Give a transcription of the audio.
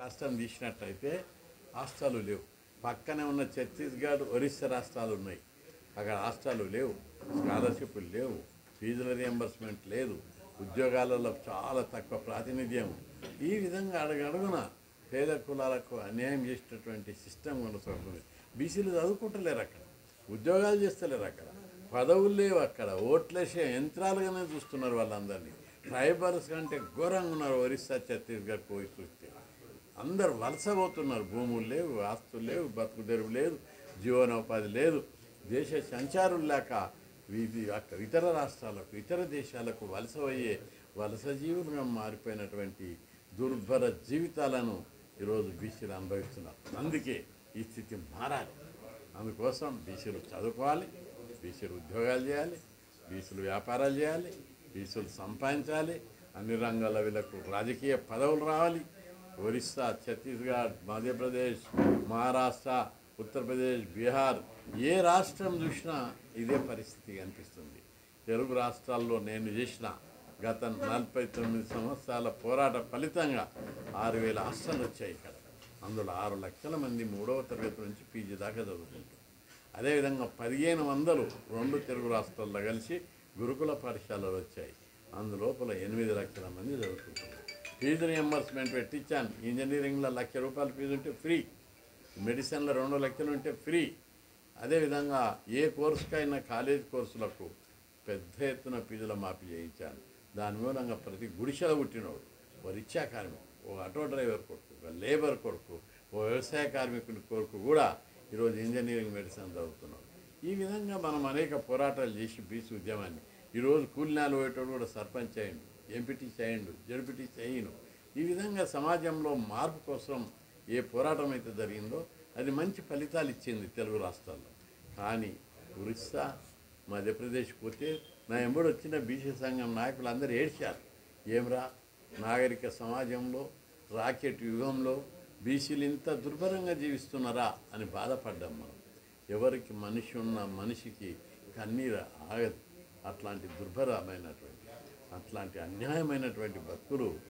రాష్ట్రం తీసినట్టయితే రాష్ట్రాలు లేవు పక్కనే ఉన్న ఛత్తీస్గఢ్ ఒరిస్సా రాష్ట్రాలు ఉన్నాయి అక్కడ రాష్ట్రాలు లేవు స్కాలర్షిప్లు లేవు ఫీజుల రియంబర్స్మెంట్ లేదు ఉద్యోగాలలో చాలా తక్కువ ప్రాతినిధ్యం ఈ విధంగా అడుగడుగున పేద కులాలకు అన్యాయం చేసేటటువంటి సిస్టమ్ కొనసాగుతుంది బీసీలు చదువుకుంటలేరు అక్కడ ఉద్యోగాలు చేస్తలేరు అక్కడ పదవులు లేవు అక్కడ ఓట్లేసే యంత్రాలుగానే చూస్తున్నారు వాళ్ళందరినీ ట్రైబల్స్ కంటే ఘోరంగా ఉన్నారు ఒరిస్సా ఛత్తీస్గఢ్ పోయి చూస్తే అందరు వలస పోతున్నారు భూములు లేవు ఆస్తులు లేవు బతుకు తెరువు లేదు జీవనోపాధి లేదు దేశ సంచారులు లేక ఇది అక్కడ ఇతర రాష్ట్రాలకు ఇతర దేశాలకు వలస అయ్యే వలస జీవులుగా మారిపోయినటువంటి దుర్భర జీవితాలను ఈరోజు బీసీలు అనుభవిస్తున్నారు అందుకే ఈ స్థితి మారాలి అందుకోసం బీసీలు చదువుకోవాలి బీసీలు ఉద్యోగాలు చేయాలి బీసీలు వ్యాపారాలు చేయాలి బీసీలు సంపాదించాలి అన్ని రంగాల వీళ్ళకు రాజకీయ పదవులు రావాలి ఒరిస్సా ఛత్తీస్గఢ్ మధ్యప్రదేశ్ మహారాష్ట్ర ఉత్తరప్రదేశ్ బీహార్ ఏ రాష్ట్రం చూసినా ఇదే పరిస్థితి కనిపిస్తుంది తెలుగు రాష్ట్రాల్లో నేను చేసిన గత నలభై తొమ్మిది సంవత్సరాల పోరాట ఫలితంగా ఆరు వేల హాస్టల్ వచ్చాయి ఇక్కడ అందులో ఆరు లక్షల మంది మూడవ తరగతి నుంచి పీజీ దాకా చదువుకుంటారు అదేవిధంగా పదిహేను వందలు రెండు తెలుగు రాష్ట్రాల్లో కలిసి గురుకుల పాఠశాలలు వచ్చాయి అందులోపల ఎనిమిది లక్షల మంది చదువుకుంటారు ఫీజు రియంబర్స్మెంట్ పెట్టించాను ఇంజనీరింగ్లో లక్ష రూపాయల ఫీజు ఉంటే ఫ్రీ మెడిసిన్లో రెండు లక్షలు ఉంటే ఫ్రీ అదేవిధంగా ఏ కోర్సుకైనా కాలేజ్ కోర్సులకు పెద్ద ఎత్తున ఫీజుల మాఫీ చేయించాను దాని మూలంగా ప్రతి గుడిసెల పుట్టినోడు ఓ రిక్షా కార్మికుడు ఓ ఆటో డ్రైవర్ కొడుకు ఒక లేబర్ కొడుకు ఓ వ్యవసాయ కార్మికుని కొడుకు కూడా ఈరోజు ఇంజనీరింగ్ మెడిసిన్ చదువుతున్నాడు ఈ విధంగా మనం అనేక పోరాటాలు చేసి బీసీ ఉద్యమాన్ని ఈరోజు కూలినాలు పోయేటోడు కూడా సర్పంచ్ అయ్యిండు ఎంపీటీ చేయండు జడ్పీటీ చేయను ఈ విధంగా సమాజంలో మార్పు కోసం ఏ పోరాటం అయితే జరిగిందో అది మంచి ఫలితాలు ఇచ్చింది తెలుగు రాష్ట్రాల్లో కానీ ఒరిస్సా మధ్యప్రదేశ్ పోతే నా ఎంబడి వచ్చిన బీసీ సంఘం నాయకులు అందరూ ఏడ్చారు ఏమ్రా నాగరిక సమాజంలో రాకెట్ యుగంలో బీసీలు ఇంత దుర్భరంగా జీవిస్తున్నారా అని బాధపడ్డాం మనం ఎవరికి మనిషి ఉన్న మనిషికి కన్నీరు ఆగదు అట్లాంటి దుర్భరమైనటువంటి అట్లాంటి అన్యాయమైనటువంటి భక్తులు